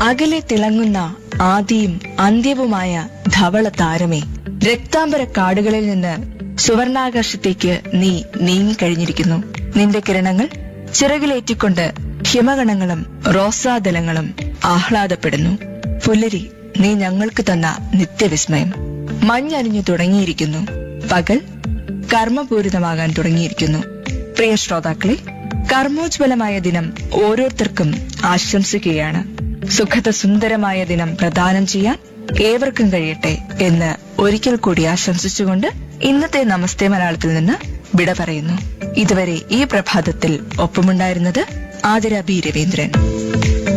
അകലെ തിളങ്ങുന്ന ആദിയും അന്ത്യവുമായ ധവള താരമേ രക്താംബര കാടുകളിൽ നിന്ന് സുവർണാകാശത്തേക്ക് നീ നീങ്ങിക്കഴിഞ്ഞിരിക്കുന്നു നിന്റെ കിരണങ്ങൾ ചിറകിലേറ്റിക്കൊണ്ട് ഹിമഗണങ്ങളും റോസാദലങ്ങളും ആഹ്ലാദപ്പെടുന്നു പുലരി നീ ഞങ്ങൾക്ക് തന്ന നിത്യവിസ്മയം മഞ്ഞണിഞ്ഞു തുടങ്ങിയിരിക്കുന്നു പകൽ കർമ്മപൂരിതമാകാൻ തുടങ്ങിയിരിക്കുന്നു പ്രിയ ശ്രോതാക്കളെ കർമ്മോജ്വലമായ ദിനം ഓരോരുത്തർക്കും ആശംസിക്കുകയാണ് സുഖത സുന്ദരമായ ദിനം പ്രദാനം ചെയ്യാൻ ഏവർക്കും കഴിയട്ടെ എന്ന് ഒരിക്കൽ കൂടി ആശംസിച്ചുകൊണ്ട് ഇന്നത്തെ നമസ്തേ മലയാളത്തിൽ നിന്ന് വിട പറയുന്നു ഇതുവരെ ഈ പ്രഭാതത്തിൽ ഒപ്പമുണ്ടായിരുന്നത് ആതിര ബി രവീന്ദ്രൻ